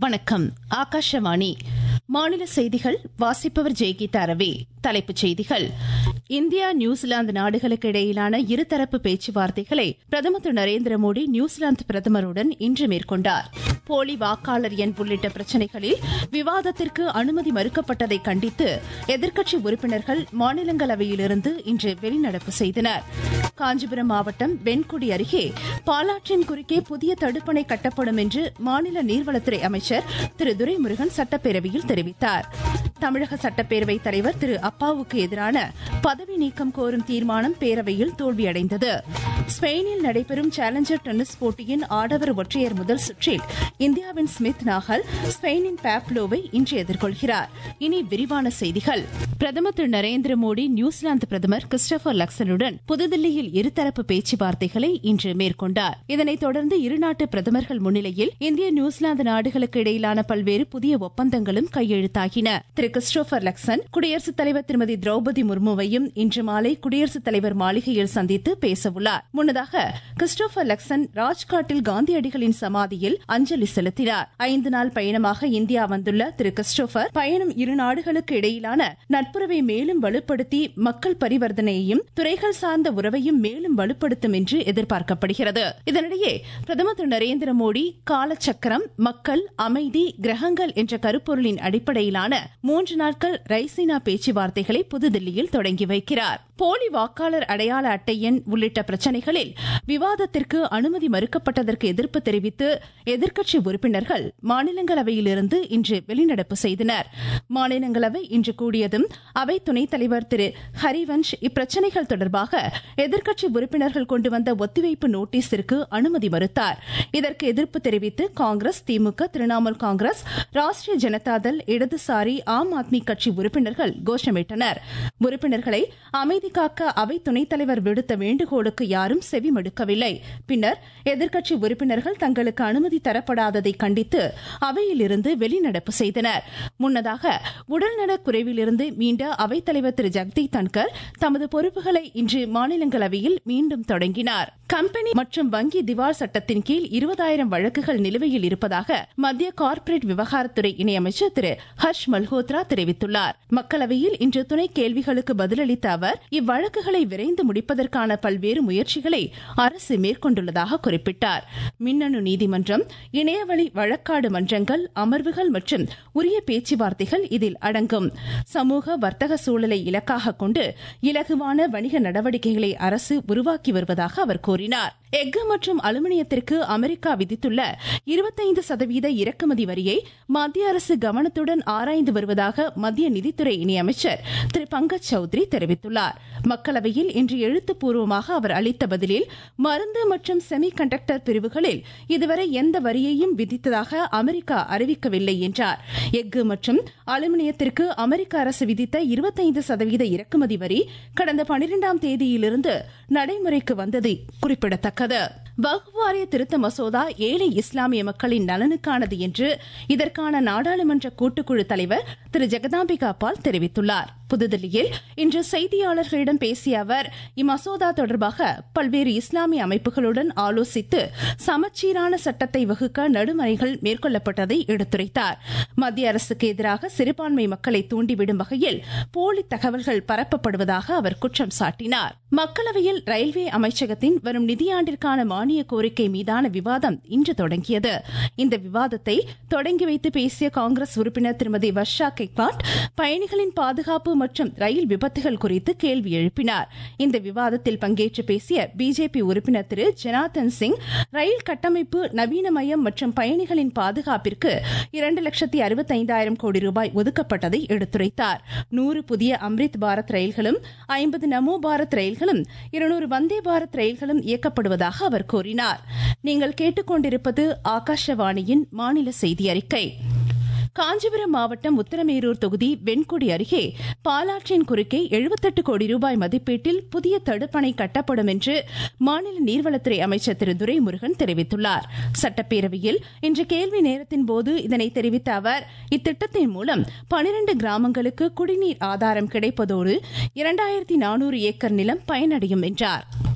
வணக்கம் ஆகாஷவாணி மாநில செய்திகள் வாசிப்பவர் ஜெயகீதா ரவி தலைப்புச் செய்திகள் இந்தியா நியூசிலாந்து நாடுகளுக்கு இடையிலான இருதரப்பு பேச்சுவார்த்தைகளை பிரதமர் திரு நரேந்திர மோடி நியூசிலாந்து பிரதமருடன் இன்று மேற்கொண்டார் போலி வாக்காளர் எண் உள்ளிட்ட பிரச்சினைகளில் விவாதத்திற்கு அனுமதி மறுக்கப்பட்டதை கண்டித்து எதிர்க்கட்சி உறுப்பினர்கள் மாநிலங்களவையிலிருந்து இன்று வெளிநடப்பு செய்தனர் காஞ்சிபுரம் மாவட்டம் வெண்குடி அருகே பாலாற்றின் குறுக்கே புதிய தடுப்பணை கட்டப்படும் என்று மாநில நீர்வளத்துறை அமைச்சர் திரு துரைமுருகன் சட்டப்பேரவையில் தெரிவித்தார் தமிழக சட்டப்பேரவைத் தலைவர் திரு அப்பாவுக்கு எதிரான பதவி நீக்கம் கோரும் தீர்மானம் பேரவையில் தோல்வியடைந்தது ஸ்பெயினில் நடைபெறும் சேலஞ்சர் டென்னிஸ் போட்டியின் ஆடவர் ஒற்றையர் முதல் சுற்றில் இந்தியாவின் ஸ்மித் நாகல் ஸ்பெயினின் பேப்லோவை இன்று எதிர்கொள்கிறார் இனி விரிவான செய்திகள் பிரதமர் திரு நரேந்திர மோடி நியூசிலாந்து பிரதமர் கிறிஸ்டபர் லக்சனுடன் புதுதில்லியில் இருதரப்பு பேச்சுவார்த்தைகளை இன்று மேற்கொண்டார் இதனைத் தொடர்ந்து இருநாட்டு பிரதமர்கள் முன்னிலையில் இந்திய நியூசிலாந்து நாடுகளுக்கு இடையிலான பல்வேறு புதிய ஒப்பந்தங்களும் கையெழுத்தாகின திரு கிறிஸ்டோபர் லக்சன் குடியரசுத் தலைவர் திருமதி திரௌபதி முர்முவையும் இன்று மாலை குடியரசுத் தலைவர் மாளிகையில் சந்தித்து பேசவுள்ளார் முன்னதாக கிறிஸ்டோபர் லக்சன் ராஜ்காட்டில் காந்தியடிகளின் சமாதியில் அஞ்சலி செலுத்தினார் ஐந்து நாள் பயணமாக இந்தியா வந்துள்ள திரு கிறிஸ்டோபர் பயணம் இரு நாடுகளுக்கு இடையிலான நட்புறவை மேலும் வலுப்படுத்தி மக்கள் பரிவர்த்தனையையும் துறைகள் சார்ந்த உறவையும் மேலும் வலுப்படுத்தும் என்று எதிர்பார்க்கப்படுகிறது இதனிடையே பிரதமர் திரு நரேந்திர மோடி காலச்சக்கரம் மக்கள் அமைதி கிரகங்கள் என்ற கருப்பொருளின் அடிப்படையிலான மூன்று நாட்கள் ரைசினா பேச்சுவார்த்தைகளை புதுதில்லியில் தொடங்கி வைக்கிறார் போலி வாக்காளர் அடையாள அட்டை எண் உள்ளிட்ட பிரச்சினைகளில் விவாதத்திற்கு அனுமதி மறுக்கப்பட்டதற்கு எதிர்ப்பு தெரிவித்து எதிர்க்கட்சி உறுப்பினர்கள் மாநிலங்களவையிலிருந்து இன்று வெளிநடப்பு செய்தனர் மாநிலங்களவை இன்று கூடியதும் அவை துணைத் தலைவர் திரு ஹரிவன்ஷ் இப்பிரச்சினைகள் தொடர்பாக எதிர்க்கட்சி உறுப்பினர்கள் கொண்டு வந்த ஒத்திவைப்பு நோட்டீஸிற்கு அனுமதி மறுத்தார் இதற்கு எதிர்ப்பு தெரிவித்து காங்கிரஸ் திமுக திரிணாமுல் காங்கிரஸ் ராஷ்டிரிய ஜனதாதள் இடதுசாரி ஆம் ஆத்மி கட்சி உறுப்பினர்கள் கோஷமிட்டனர் உறுப்பினர்களை அமைதி காக்க அவை துணைத் தலைவர் விடுத்த வேண்டுகோளுக்கு யாரும் செவிமடுக்கவில்லை பின்னர் எதிர்க்கட்சி உறுப்பினர்கள் தங்களுக்கு அனுமதி தரப்படாததை கண்டித்து அவையிலிருந்து வெளிநடப்பு செய்தனர் முன்னதாக உடல்நலக் குறைவிலிருந்து மீண்ட அவைத்தலைவர் திரு ஜெகதீப் தன்கர் தமது பொறுப்புகளை இன்று மாநிலங்களவையில் மீண்டும் தொடங்கினார் கம்பெனி மற்றும் வங்கி திவால் சட்டத்தின் கீழ் இருபதாயிரம் வழக்குகள் நிலுவையில் இருப்பதாக மத்திய கார்ப்பரேட் விவகாரத்துறை இணையமைச்சர் திரு ஹர்ஷ் மல்ஹோத்ரா தெரிவித்துள்ளார் மக்களவையில் இன்று துணை கேள்விகளுக்கு பதிலளித்த அவர் இவ்வழக்குகளை விரைந்து முடிப்பதற்கான பல்வேறு முயற்சிகளை அரசு மேற்கொண்டுள்ளதாக குறிப்பிட்டார் மின்னணு நீதிமன்றம் இணையவழி வழக்காடு மன்றங்கள் அமர்வுகள் மற்றும் உரிய பேச்சுவார்த்தைகள் இதில் அடங்கும் சமூக வர்த்தக சூழலை இலக்காக கொண்டு இலகுவான வணிக நடவடிக்கைகளை அரசு உருவாக்கி வருவதாக அவர் கூறினார் எஃகு மற்றும் அலுமினியத்திற்கு அமெரிக்கா விதித்துள்ள இருபத்தைந்து சதவீத இறக்குமதி வரியை மத்திய அரசு கவனத்துடன் ஆராய்ந்து வருவதாக மத்திய நிதித்துறை இணையமைச்சர் திரு பங்கஜ் சௌத்ரி தெரிவித்துள்ளார் மக்களவையில் இன்று எழுத்துப்பூர்வமாக அவர் அளித்த பதிலில் மருந்து மற்றும் செமி கண்டக்டர் பிரிவுகளில் இதுவரை எந்த வரியையும் விதித்ததாக அமெரிக்கா அறிவிக்கவில்லை என்றார் எஃகு மற்றும் அலுமினியத்திற்கு அமெரிக்க அரசு விதித்த இருபத்தைந்து சதவீத இறக்குமதி வரி கடந்த பனிரெண்டாம் தேதியிலிருந்து நடைமுறைக்கு வந்தது குறிப்பிடத்தக்கது வகுப்பு வாரிய திருத்த மசோதா ஏழை இஸ்லாமிய மக்களின் நலனுக்கானது என்று இதற்கான நாடாளுமன்ற கூட்டுக்குழு தலைவர் திரு ஜெகதாம்பிகா பால் தெரிவித்துள்ளார் புதுதில்லியில் இன்று செய்தியாளர்களிடம் பேசிய அவர் இம்மசோதா தொடர்பாக பல்வேறு இஸ்லாமிய அமைப்புகளுடன் ஆலோசித்து சமச்சீரான சட்டத்தை வகுக்க நடுமறைகள் மேற்கொள்ளப்பட்டதை எடுத்துரைத்தார் மத்திய அரசுக்கு எதிராக சிறுபான்மை மக்களை தூண்டிவிடும் வகையில் போலி தகவல்கள் பரப்பப்படுவதாக அவர் குற்றம் சாட்டினார் மக்களவையில் ரயில்வே அமைச்சகத்தின் வரும் நிதியாண்டிற்கான மானிய கோரிக்கை மீதான விவாதம் இன்று தொடங்கியது இந்த விவாதத்தை தொடங்கி வைத்து பேசிய காங்கிரஸ் உறுப்பினர் திருமதி வர்ஷா கெக்வாட் பயணிகளின் பாதுகாப்பு மற்றும் ரயில் விபத்துகள் குறித்து கேள்வி எழுப்பினார் இந்த விவாதத்தில் பங்கேற்று பேசிய பிஜேபி உறுப்பினர் திரு ஜனார்தன் சிங் ரயில் கட்டமைப்பு நவீனமயம் மற்றும் பயணிகளின் பாதுகாப்பிற்கு இரண்டு லட்சத்தி அறுபத்தைந்தாயிரம் கோடி ரூபாய் ஒதுக்கப்பட்டதை எடுத்துரைத்தார் நூறு புதிய அம்ரித் பாரத் ரயில்களும் ஐம்பது நமோ பாரத் ரயில்களும் இருநூறு வந்தே பாரத் ரயில்களும் இயக்கப்படுவதாக அவர் கூறினார் நீங்கள் கேட்டுக்கொண்டிருப்பது ஆகாஷவாணியின் மாநில செய்தி அறிக்கை காஞ்சிபுரம் மாவட்டம் உத்தரமேரூர் தொகுதி வெண்குடி அருகே பாலாற்றின் குறுக்கே எழுபத்தெட்டு கோடி ரூபாய் மதிப்பீட்டில் புதிய தடுப்பணை கட்டப்படும் என்று மாநில நீர்வளத்துறை அமைச்சர் திரு துரைமுருகன் தெரிவித்துள்ளார் சட்டப்பேரவையில் இன்று கேள்வி நேரத்தின் போது இதனை தெரிவித்த அவர் இத்திட்டத்தின் மூலம் பனிரண்டு கிராமங்களுக்கு குடிநீர் ஆதாரம் கிடைப்பதோடு இரண்டாயிரத்தி நானூறு ஏக்கர் நிலம் பயனடையும் என்றார்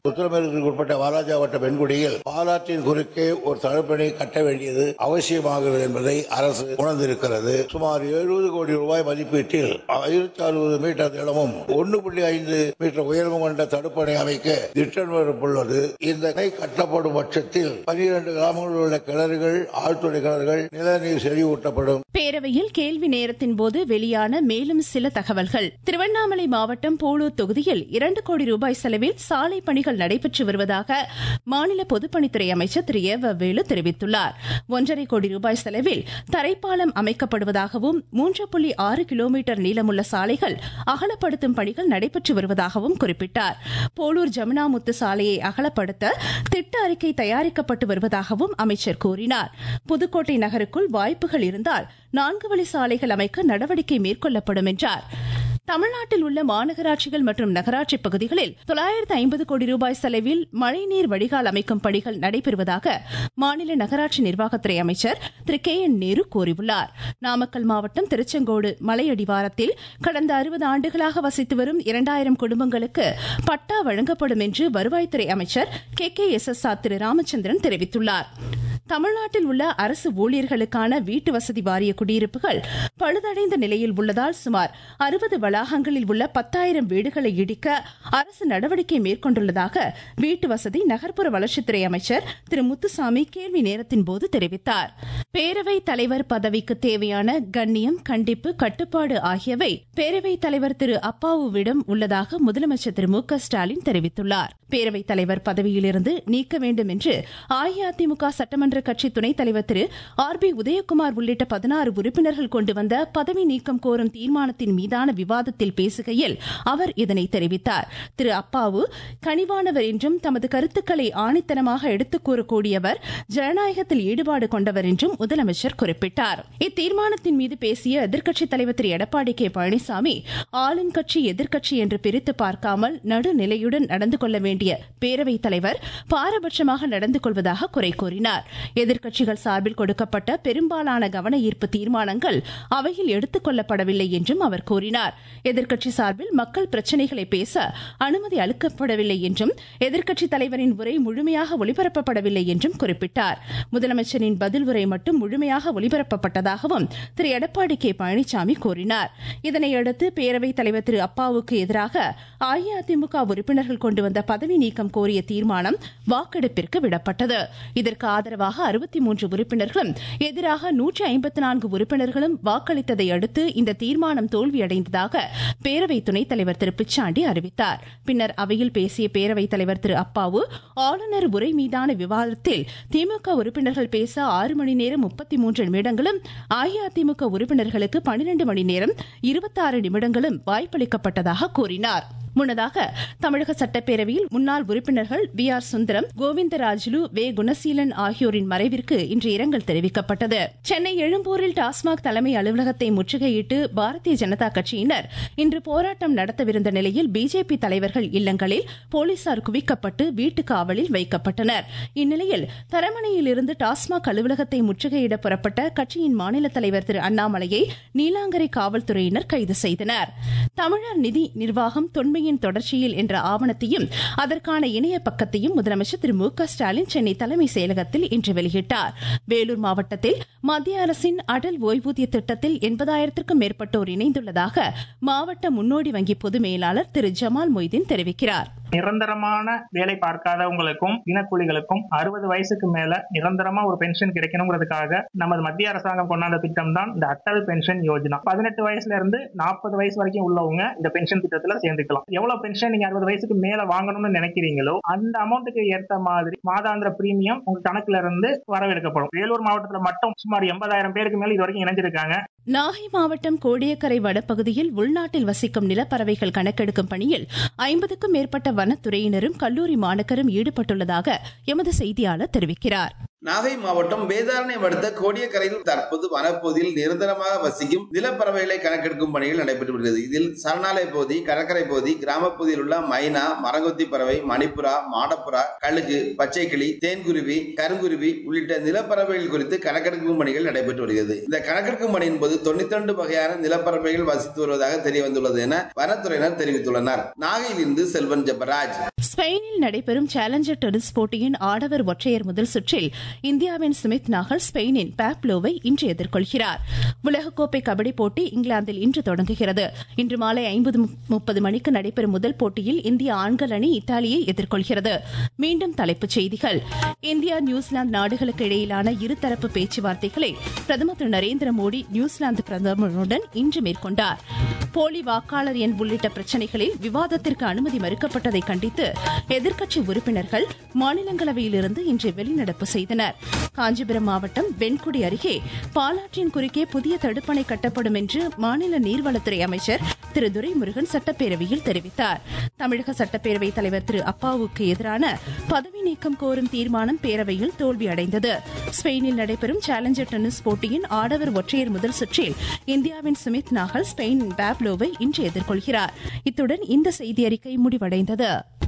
உத்தரமேற்கு உட்பட்ட வாலாஜா வட்ட பெண்குடியில் பாலாற்றின் குறுக்கே ஒரு தடுப்பணை கட்ட வேண்டியது அவசியமாகிறது என்பதை அரசு உணர்ந்திருக்கிறது சுமார் எழுபது கோடி ரூபாய் மதிப்பீட்டில் ஆயிரத்தி அறுபது மீட்டர் நீளமும் ஒன்று புள்ளி ஐந்து மீட்டர் உயரமும் கொண்ட தடுப்பணை அமைக்க திட்டமிடப்பட்டுள்ளது இந்த அணை கட்டப்படும் பட்சத்தில் பனிரெண்டு கிராமங்களில் உள்ள கிணறுகள் ஆழ்துறை கிணறுகள் நிலநீர் செறிவூட்டப்படும் பேரவையில் கேள்வி நேரத்தின் போது வெளியான மேலும் சில தகவல்கள் திருவண்ணாமலை மாவட்டம் போளூர் தொகுதியில் இரண்டு கோடி ரூபாய் செலவில் சாலை பணிகள் நடைபெற்று வருவதாக மாநில பொதுப்பணித்துறை அமைச்சர் திரு ஏ வ வேலு தெரிவித்துள்ளார் ஒன்றரை கோடி ரூபாய் செலவில் தரைப்பாலம் அமைக்கப்படுவதாகவும் மூன்று புள்ளி ஆறு கிலோமீட்டர் நீளமுள்ள சாலைகள் அகலப்படுத்தும் பணிகள் நடைபெற்று வருவதாகவும் குறிப்பிட்டார் போளூர் ஜமுனாமுத்து சாலையை அகலப்படுத்த திட்ட அறிக்கை தயாரிக்கப்பட்டு வருவதாகவும் அமைச்சர் கூறினார் புதுக்கோட்டை நகருக்குள் வாய்ப்புகள் இருந்தால் நான்கு வழி சாலைகள் அமைக்க நடவடிக்கை மேற்கொள்ளப்படும் என்றார் தமிழ்நாட்டில் உள்ள மாநகராட்சிகள் மற்றும் நகராட்சி பகுதிகளில் தொள்ளாயிரத்து ஐம்பது கோடி ரூபாய் செலவில் மழைநீர் வடிகால் அமைக்கும் பணிகள் நடைபெறுவதாக மாநில நகராட்சி நிர்வாகத்துறை அமைச்சர் திரு கே என் நேரு கூறியுள்ளார் நாமக்கல் மாவட்டம் திருச்செங்கோடு மலையடிவாரத்தில் கடந்த அறுபது ஆண்டுகளாக வசித்து வரும் இரண்டாயிரம் குடும்பங்களுக்கு பட்டா வழங்கப்படும் என்று வருவாய்த்துறை அமைச்சர் K K S S R Thiru Ramachandran தெரிவித்துள்ளார் தமிழ்நாட்டில் உள்ள அரசு ஊழியர்களுக்கான வீட்டு வசதி வாரிய குடியிருப்புகள் பழுதடைந்த நிலையில் உள்ளதால் சுமார் அறுபது வளாகங்களில் உள்ள பத்தாயிரம் வீடுகளை இடிக்க அரசு நடவடிக்கை மேற்கொண்டுள்ளதாக வீட்டு வசதி நகர்ப்புற வளர்ச்சித்துறை அமைச்சர் திரு முத்துசாமி கேள்வி நேரத்தின் போது தெரிவித்தார் பேரவை தலைவர் பதவிக்கு தேவையான கண்ணியம் கண்டிப்பு கட்டுப்பாடு ஆகியவை பேரவைத் தலைவர் திரு அப்பாவுவிடம் உள்ளதாக முதலமைச்சர் திரு மு க ஸ்டாலின் தெரிவித்துள்ளார் பேரவைத் தலைவர் பதவியிலிருந்து நீக்க வேண்டும் என்று அஇஅதிமுக சட்டமன்ற கட்சி துணைத் தலைவர் திரு ஆர் பி உதயகுமார் உள்ளிட்ட பதினாறு உறுப்பினர்கள் கொண்டு வந்த பதவி நீக்கம் கோரும் தீர்மானத்தின் மீதான விவாதத்தில் பேசுகையில் அவர் இதனை தெரிவித்தார் திரு அப்பாவு கனிவானவர் என்றும் தமது கருத்துக்களை ஆணித்தனமாக எடுத்துக் கூறக்கூடியவர் ஜனநாயகத்தில் ஈடுபாடு கொண்டவர் என்றும் முதலமைச்சர் குறிப்பிட்டார் இத்தீர்மானத்தின் மீது பேசிய எதிர்க்கட்சித் தலைவர் திரு எடப்பாடி கே பழனிசாமி ஆளும் கட்சி எதிர்க்கட்சி என்று பிரித்து பார்க்காமல் நடுநிலையுடன் நடந்து கொள்ள வேண்டிய பேரவைத் தலைவர் பாரபட்சமாக நடந்து கொள்வதாக குறை கூறினார் எதிர்க்கட்சிகள் சார்பில் கொடுக்கப்பட்ட பெரும்பாலான கவன ஈர்ப்பு தீர்மானங்கள் அவையில் எடுத்துக் கொள்ளப்படவில்லை என்றும் அவர் கூறினார் எதிர்க்கட்சி சார்பில் மக்கள் பிரச்சினைகளை பேச அனுமதி அளிக்கப்படவில்லை என்றும் எதிர்க்கட்சித் தலைவரின் உரை முழுமையாக ஒளிபரப்பப்படவில்லை என்றும் குறிப்பிட்டார் முதலமைச்சரின் பதில் உரை மட்டும் முழுமையாக ஒளிபரப்பப்பட்டதாகவும் திரு எடப்பாடி கே பழனிசாமி கூறினார் இதனையடுத்து பேரவைத் தலைவர் திரு அப்பாவுக்கு எதிராக அஇஅதிமுக உறுப்பினர்கள் கொண்டு வந்த பதவி நீக்கம் கோரிய தீர்மானம் வாக்கெடுப்பிற்கு விடப்பட்டது இதற்கு ஆதரவாக அறுபத்தி மூன்று உறுப்பினர்களும் எதிராக நூற்றி ஐம்பத்தி நான்கு உறுப்பினர்களும் வாக்களித்ததை அடுத்து இந்த தீர்மானம் தோல்வியடைந்ததாக பேரவை துணைத் தலைவர் திரு பிச்சாண்டி அறிவித்தார் பின்னர் அவையில் பேசிய பேரவைத் தலைவர் திரு அப்பாவு ஆளுநர் உரை மீதான விவாதத்தில் திமுக உறுப்பினர்கள் பேச ஆறு மணி நேரம் முப்பத்தி மூன்று நிமிடங்களும் அஇஅதிமுக உறுப்பினர்களுக்கு பனிரெண்டு மணி நேரம் இருபத்தாறு நிமிடங்களும் வாய்ப்பளிக்கப்பட்டதாக கூறினார் முன்னதாக தமிழக சட்டப்பேரவையில் முன்னாள் உறுப்பினர்கள் வி ஆர் சுந்தரம் கோவிந்தராஜுலு வே குணசீலன் ஆகியோரின் மறைவிற்கு இன்று இரங்கல் தெரிவிக்கப்பட்டது சென்னை எழும்பூரில் டாஸ்மாக் தலைமை அலுவலகத்தை முற்றுகையிட்டு பாரதிய ஜனதா கட்சியினர் இன்று போராட்டம் நடத்தவிருந்த நிலையில் பிஜேபி தலைவர்கள் இல்லங்களில் போலீசார் குவிக்கப்பட்டு வீட்டு காவலில் வைக்கப்பட்டனர் இந்நிலையில் தரமணையில் இருந்து டாஸ்மாக் அலுவலகத்தை முற்றுகையிட புறப்பட்ட கட்சியின் மாநில தலைவர் திரு அண்ணாமலையை நீலாங்கரை காவல்துறையினர் கைது செய்தனர் தமிழர் நிதி நிர்வாகம் தொன்மை உண்மையின் தொடர்ச்சியில் என்ற ஆவணத்தையும் அதற்கான இணைய பக்கத்தையும் முதலமைச்சர் திரு மு க ஸ்டாலின் சென்னை தலைமை செயலகத்தில் இன்று வெளியிட்டார் வேலூர் மாவட்டத்தில் மத்திய அரசின் அடல் ஓய்வூதிய திட்டத்தில் எண்பதாயிரத்திற்கும் மேற்பட்டோர் இணைந்துள்ளதாக மாவட்ட முன்னோடி வங்கி பொது மேலாளர் திரு ஜமால் மொய்தீன் தெரிவிக்கிறார் நிரந்தரமான வேலை பார்க்காதவங்களுக்கும் தினக்கூலிகளுக்கும் அறுபது வயசுக்கு மேல நிரந்தரமா ஒரு பென்ஷன் கிடைக்கணுங்கிறதுக்காக நமது மத்திய அரசாங்கம் கொண்டாந்த திட்டம் தான் இந்த அட்டல் பென்ஷன் யோஜனா பதினெட்டு வயசுல இருந்து நாற்பது வயசு வரைக்கும் உள்ளவங்க இந்த பென்ஷன் திட்டத்துல சேர்ந்துக்கலாம் எவ்வளவு பென்ஷன் நீங்க அறுபது வயசுக்கு மேல வாங்கணும்னு நினைக்கிறீங்களோ அந்த அமௌண்ட்டுக்கு ஏற்ற மாதிரி மாதாந்திர பிரீமியம் உங்க கணக்குல இருந்து வரவெடுக்கப்படும் வேலூர் மாவட்டத்துல மட்டும் சுமார் எண்பதாயிரம் பேருக்கு மேல இது வரைக்கும் இணைஞ்சிருக்காங்க நாகை மாவட்டம் கோடியக்கரை வடபகுதியில் உள்நாட்டில் வசிக்கும் நிலப்பறவைகள் கணக்கெடுக்கும் பணியில் ஐம்பதுக்கும் மேற்பட்ட வனத்துறையினரும் கல்லூரி மாணக்கரும் ஈடுபட்டுள்ளதாக எமது செய்தியாளர் தெரிவிக்கிறார் நாகை மாவட்டம் வேதாரண்யம் அடுத்த கோடியக்கரையில் தற்போது வனப்பகுதியில் நிரந்தரமாக வசிக்கும் நிலப்பறவைகளை கணக்கெடுக்கும் பணிகள் நடைபெற்று வருகிறது இதில் சரணாலய பகுதி கடற்கரை பகுதி கிராம பகுதியில் உள்ள மைனா மரங்கொத்தி பறவை மணிப்புறா மாடப்புறா கழுகு பச்சைக்கிளி தேன்குருவி கருங்குருவி உள்ளிட்ட நிலப்பறவைகள் குறித்து கணக்கெடுக்கும் பணிகள் நடைபெற்று வருகிறது இந்த கணக்கெடுக்கும் பணியின் போது தொண்ணூத்தி ரெண்டு வகையான நிலப்பறவைகள் வசித்து வருவதாக தெரிய வந்துள்ளது என வனத்துறையினர் தெரிவித்துள்ளனர் நாகையிலிருந்து செல்வன் ஜெபராஜ் ஸ்பெயினில் நடைபெறும் சேலஞ்சர் டென்னிஸ் போட்டியின் ஆடவர் ஒற்றையர் முதல் சுற்றில் இந்தியாவின் சுமித் நாகல் ஸ்பெயினின் பாப்லோவை இன்று எதிர்கொள்கிறார் உலகக்கோப்பை கபடி போட்டி இங்கிலாந்தில் இன்று தொடங்குகிறது இன்று மாலை ஐம்பது முப்பது மணிக்கு நடைபெறும் முதல் போட்டியில் இந்திய ஆண்கள் அணி இத்தாலியை எதிர்கொள்கிறது மீண்டும் தலைப்புச் செய்திகள் இந்தியா நியூசிலாந்து நாடுகளுக்கு இடையிலான இருதரப்பு பேச்சுவார்த்தைகளை பிரதமர் திரு நரேந்திர மோடி நியூசிலாந்து பிரதமருடன் இன்று மேற்கொண்டார் போலி வாக்காளர் எண் உள்ளிட்ட பிரச்சினைகளில் விவாதத்திற்கு அனுமதி மறுக்கப்பட்டதை கண்டித்து எதிர்க்கட்சி உறுப்பினர்கள் மாநிலங்களவையிலிருந்து இன்று வெளிநடப்பு செய்தனர் காஞ்சிபுரம் மாவட்டம் வெண்குடி அருகே பாலாற்றின் குறுக்கே புதிய தடுப்பணை கட்டப்படும் என்று மாநில நீர்வளத்துறை அமைச்சர் திரு துரைமுருகன் சட்டப்பேரவையில் தெரிவித்தார் தமிழக சட்டப்பேரவைத் தலைவர் திரு அப்பாவுக்கு எதிரான பதவி நீக்கம் கோரும் தீர்மானம் பேரவையில் தோல்வியடைந்தது ஸ்பெயினில் நடைபெறும் சேலஞ்சர் டென்னிஸ் போட்டியின் ஆடவர் ஒற்றையர் முதல் சுற்றில் இந்தியாவின் சுமித் நாகல் ஸ்பெயினின் பேப்லோவை இன்று எதிர்கொள்கிறார் இத்துடன் இந்த செய்தி அறிக்கை முடிவடைந்தது